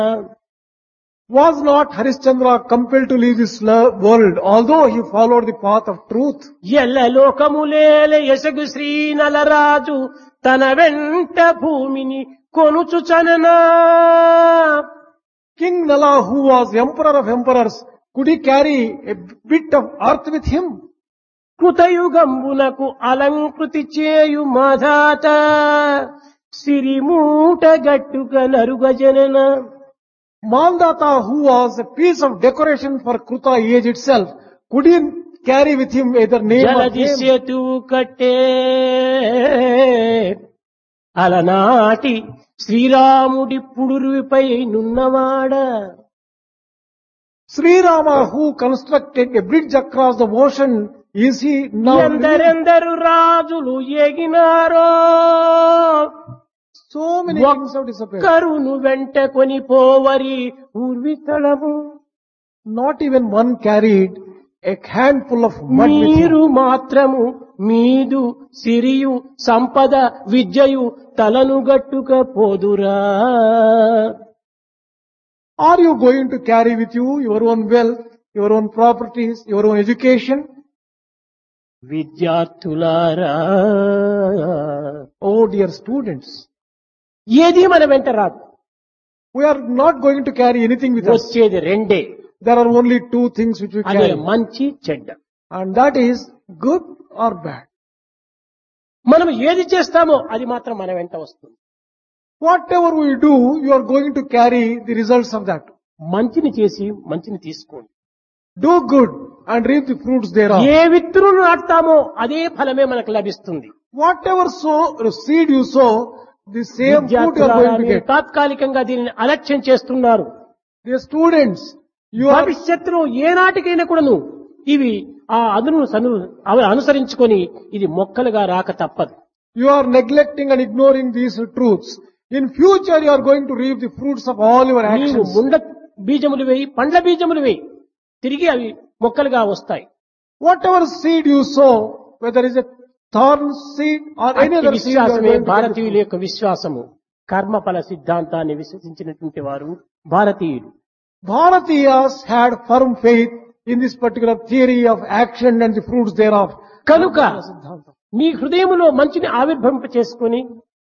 Was not Harishchandra compelled to leave this lo- world, although he followed the path of truth? ఎల్ల లోకములేల యశగు శ్రీ నలరాజు తన వెంట భూమిని కొనుచుచననా King Nala, who was emperor of emperors, could he carry a bit of earth with him? కృతయుగంబునకు అలంకృతి చేయు మాధాత సిరిమూట గట్టుక నరుగజనన Mandata, who was a piece of decoration for Kruta age itself, could he carry with him either name or జలది fame? సేతువు కట్టే అలనాటి శ్రీరాముడి పుడురుపై నున్నవాడ Sri Rama, who constructed a bridge across the ocean, is he now living? ఎందరెందరు రాజులు ఎగినారో So many kings have disappeared. కరును వెంట కొని పోవరి ఊర్వితళము Not even one carried a handful of mud with him. మీరు మాత్రము మీదు సిరియు సంపద విద్యయు తలను గట్టుక పోదురా Are you going to carry with you your own wealth, your own properties, your own education? విద్యార్థులారా Oh dear students, ఏది మన వెంట రాదు we are not going to carry anything with us. వచ్చేది రెండే There are only two things which we అదే carry. మంచి చెడ్డ And that is good or bad. మనం ఏది చేస్తామో అది మాత్రం మన వెంట వస్తుంది Whatever we do, you are going to carry the results of that. మంచిని చేసి మంచిని తీసుకోండి Do good and reap the fruits thereof. ఏ విత్తును నాటుతామో అదే ఫలమే మనకు లభిస్తుంది Whatever sow, seed you sow, the same fruit you are విద్యార్థులారా, going to మీరు get. తాత్కాలికంగా దీనిని అలక్ష్యం చేస్తున్నారు Dear students, you are భవిష్యత్తులో ఏనాటికైనా కూడాను ఇవి ఆ అదును సను అవి అనుసరించుకొని ఇది మొక్కలుగా రాక తప్పదు You are neglecting and ignoring these truths. In future, you are going to reap the fruits of all your నీవు actions. ముండ బీజములు వేయి పండ్ల బీజములు వేయి తిరిగి అవి మొక్కలుగా వస్తాయి Whatever seed you sow, whether it's a thorn seed or any అట్టి other seed, you are విశ్వాసమే going to get భారతీయుల the యొక్క విశ్వాసము కర్మఫల సిద్ధాంతాన్ని విశ్వసించినటువంటి వారు భారతీయుడు Bharatiyas had firm faith in this particular theory of action and the fruits thereof. కనుక మీ హృదయములో మంచిని ఆవిర్భవింప చేసుకుని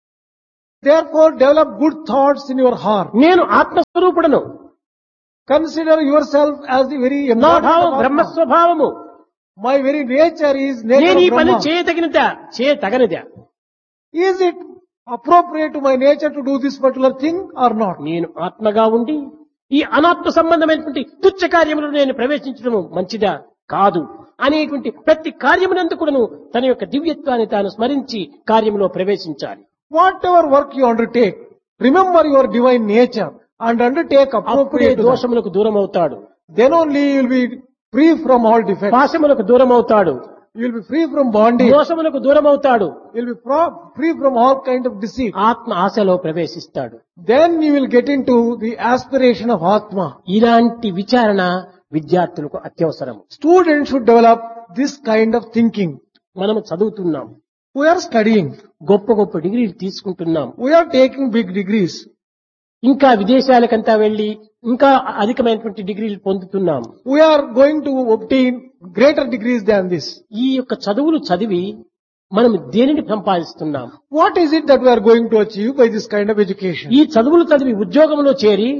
Therefore, develop good thoughts in your heart. నేను ఆత్మస్వరూపుడను Consider yourself as the very నా embodiment భావం of Atma. బ్రహ్మస్వభావము My very nature is nature నేను ఈ of పని Brahma. చేయతగినదా చేయతగనిదా Is it appropriate to my nature to do this particular thing or not? నేను ఆత్మగా ఉండి ఈ అనాత్మ సంబంధమైనటువంటి తుచ్చ కార్యములను నేను ప్రవేశించడం మంచిదా కాదు అనేటువంటి ప్రతి కార్యమునందు కూడాను తన యొక్క దివ్యత్వాన్ని తాను స్మరించి కార్యములో ప్రవేశించాలి Whatever work you undertake, remember your divine nature and undertake అప్పుడే appropriate to that. దోషములకు దూరం అవుతాడు Then only you will be free from all defects. పాశములకు దూరం అవుతాడు You will be free from bondage. మోసములకు దూరం అవుతాడు You will be pro- free from all kind of deceit. ఆత్మ ఆశలో ప్రవేశిస్తాడు Then you will get into the aspiration of Atma. ఇలాంటి విచారణ విద్యార్థులకు అత్యవసరం Students should develop this kind of thinking. మనము చదువుతున్నాం We are studying. గొప్ప గొప్ప డిగ్రీలు తీసుకుంటున్నాం We are taking big degrees. ఇంకా విదేశాలకంతా వెళ్లి ఇంకా అధికమైనటువంటి డిగ్రీలు పొందుతున్నాం We are going to obtain greater degrees than this. ఈ యొక్క చదువులు చదివి మనం దేనిని సంపాదిస్తున్నాం What is it that we are going to achieve by this kind of education? ఈ చదువులు చదివి ఉద్యోగంలో చేరి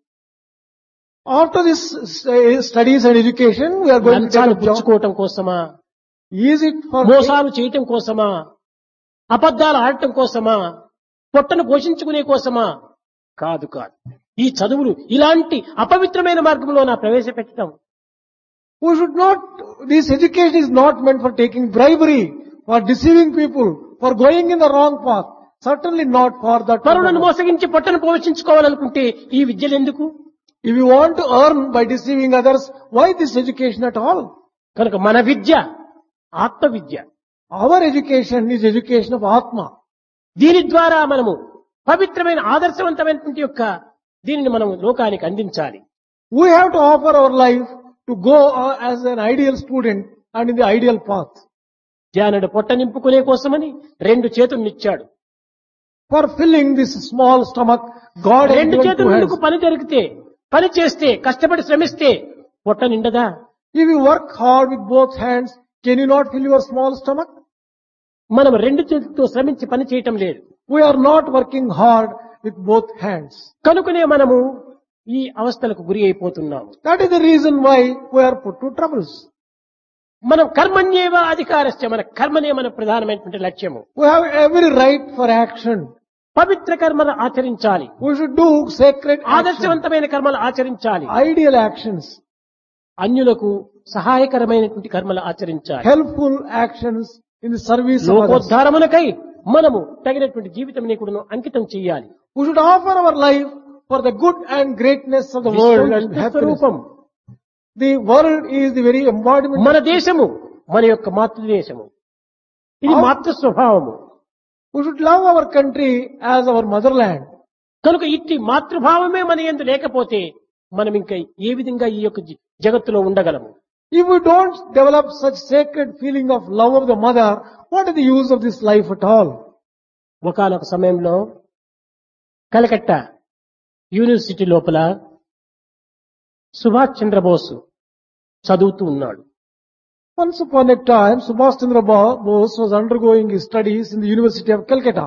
After this uh, studies and education, we are going to లంచాలు take a job. పుచ్చుకోవటం కోసమా Is it for మోసాలు చేయటం కోసమా అబద్ధాలు ఆడటం కోసమా పొట్టను పోషించుకునే కోసమా కాదు కాదు ఈ చదువులు ఇలాంటి అపవిత్రమైన మార్గంలో నా ప్రవేశపెట్టడం we should not, this education is not meant for taking bribery, for deceiving people, for going in the wrong path. Certainly not for that. పరులను purpose. మోసగించి పొట్టను పోషించుకోవాలనుకుంటే ఈ విద్యలు ఎందుకు If you want to earn by deceiving others, why this education at all? కనుక మన విద్య ఆత్మ విద్య Our education is education of Atma. దీని ద్వారా మనము పవిత్రమైన ఆదర్శవంతమైనటువంటి యొక్క దీనిని మనం లోకానికి అందించాలి We have to offer our life to go uh, as an ideal student and in the ideal path. జానుడు పొట్ట నింపుకునే కోసమని రెండు చేతులు నిచ్చాడు For filling this small stomach, God has రెండు given చేతులు two hands. ఎందుకు పని జరిగితే పని చేస్తే కష్టపడి శ్రమిస్తే పొట్ట నిండదా If you work hard with both hands, can you not fill your small stomach? మనం రెండు చేతులతో శ్రమించి పని చేయటం లేదు We are not working hard with both hands. కనుకనే మనము ఈ అవస్థలకు గురి అయిపోతున్నాము That is the reason why we are put to troubles. మనం కర్మణ్యేవ అధికారస్య మన కర్మనే మన ప్రధానమైనటువంటి లక్ష్యము We have every right for action. పవిత్ర కర్మలు ఆచరించాలి We should do sacred actions, ఆదర్శవంతమైన కర్మలు ఆచరించాలి ideal actions, అన్యులకు సహాయకరమైనటువంటి కర్మలు ఆచరించాలి helpful actions in the service of others. లోకోద్ధారమునకై మనము తగినటువంటి జీవితం కూడాను అంకితం చేయాలి We should offer our life for the good and greatness of the world and Vishwam happiness. స్వరూపం The world is the very embodiment. మన దేశము మన యొక్క మాతృదేశము ఇది మాతృ స్వభావము We should love our country as our motherland. కనుక ఇట్టి మాతృభావమే మన ఎందు లేకపోతే మనం ఇంకా ఏ విధంగా ఈ యొక్క జ- జగత్తులో ఉండగలము If we don't develop such sacred feeling of love of the mother, what is the use of this life at all? ఒకనొక సమయంలో కలకత్తా యూనివర్సిటీ లోపల సుభాష్ చంద్రబోస్ చదువుతూ ఉన్నాడు Once upon a time, Subhash Chandra Bo- Bose was undergoing his studies in the University of Calcutta.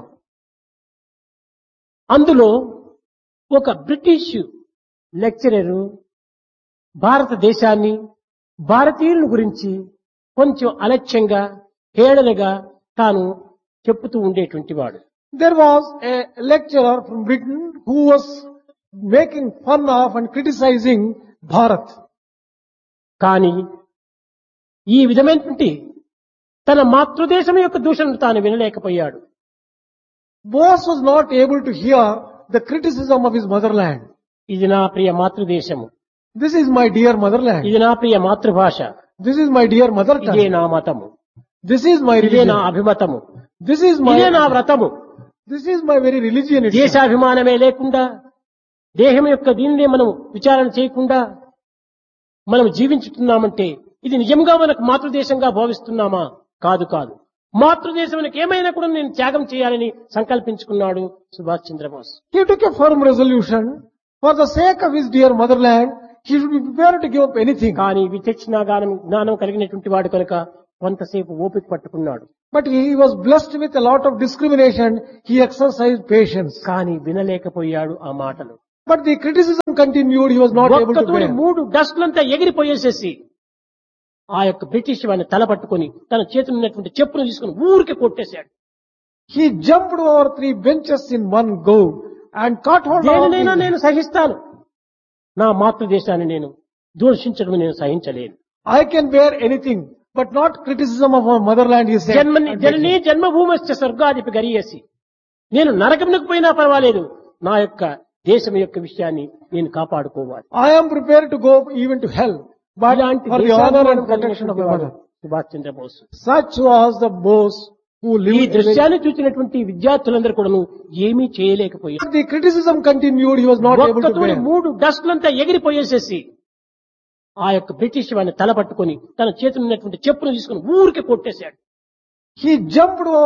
అందులో ఒక British lecturer భారతదేశాన్ని భారతీయుల గురించి కొంచెం అలక్ష్యంగా హేళనగా తాను చెప్పుతూ ఉండేటువంటి వాడు There was a lecturer from Britain who was making fun of and criticizing Bharat. కానీ ఈ విధమైనటువంటి తన మాతృదేశం యొక్క దూషణను తాను వినలేకపోయాడు Bose was not able to hear the criticism of his motherland. ఇది నా ప్రియ మాతృదేశము This is my dear motherland. ఇది నా ప్రియ మాతృభాష This is my dear mother ఇదే tongue. నా మతము This is my ఇదే నా religion. అభిమతము This is ఇదే నా my, వ్రతము this is my very religion. itself. దేశాభిమానమే లేకుండా దేహం యొక్క దీనినే మనం విచారణ చేయకుండా మనం జీవించుతున్నామంటే ఇది నిజంగా మనకు మాతృదేశంగా భావిస్తున్నామా కాదు కాదు మాతృదేశంకి ఏమైనా కూడా నేను త్యాగం చేయాలని సంకల్పించుకున్నాడు Subhash Chandrabose He took a firm resolution for the sake of his dear motherland. He should be prepared to give up anything. కానీ విచక్షణ జ్ఞానం జ్ఞానం కలిగినటువంటి వాడు కనుక కొంతసేపు ఓపిక పట్టుకున్నాడు But he was blessed with a lot of discrimination. He exercised patience. కానీ వినలేకపోయాడు ఆ మాటలు But the criticism continued. He was not able to ఒక్కతోని bear. మూడు డస్ట్లంతా ఎగిరిపోయేసేసి ఆ యొక్క బ్రిటిష్ వాడిని తల పట్టుకొని తన చేతులు ఉన్నటువంటి చెప్పును తీసుకుని ఊరికి కొట్టేశాడు He jumped over three benches in one go and caught hold of దేనినైనా the- నేను సహిస్తాను నా మాతృదేశాన్ని నేను దూషించడం నేను సహించలేను I can bear anything, but not criticism of our motherland, he said. జన్మని జననీ జన్మభూమశ్చ స్వర్గాధిపి గరియేసి నేను నరకమునకు పోయినా పర్వాలేదు నా యొక్క దేశం యొక్క విషయాన్ని నేను కాపాడుకోవాలి I am prepared to go even to hell, but ఇలాంటి for the honor దేశాభిమానం and protection of కలిగినటువంటి the వాడు mother. Subhash Chandrabose Such was the boss who ఈ lived. దృశ్యాన్ని చూసినటువంటి విద్యార్థులందరూ కూడాను ఏమీ చేయలేకపోయారు But the criticism continued. He was not able to ఒక్కతోని bear. మూడు డస్ట్లంతా ఎగిరిపోయేసేసి ఆ యొక్క బ్రిటిష్ వాడిని తల పట్టుకొని తన చేతులు ఉన్నటువంటి చెప్పును తీసుకుని ఊరికి కొట్టేశాడు He jumped over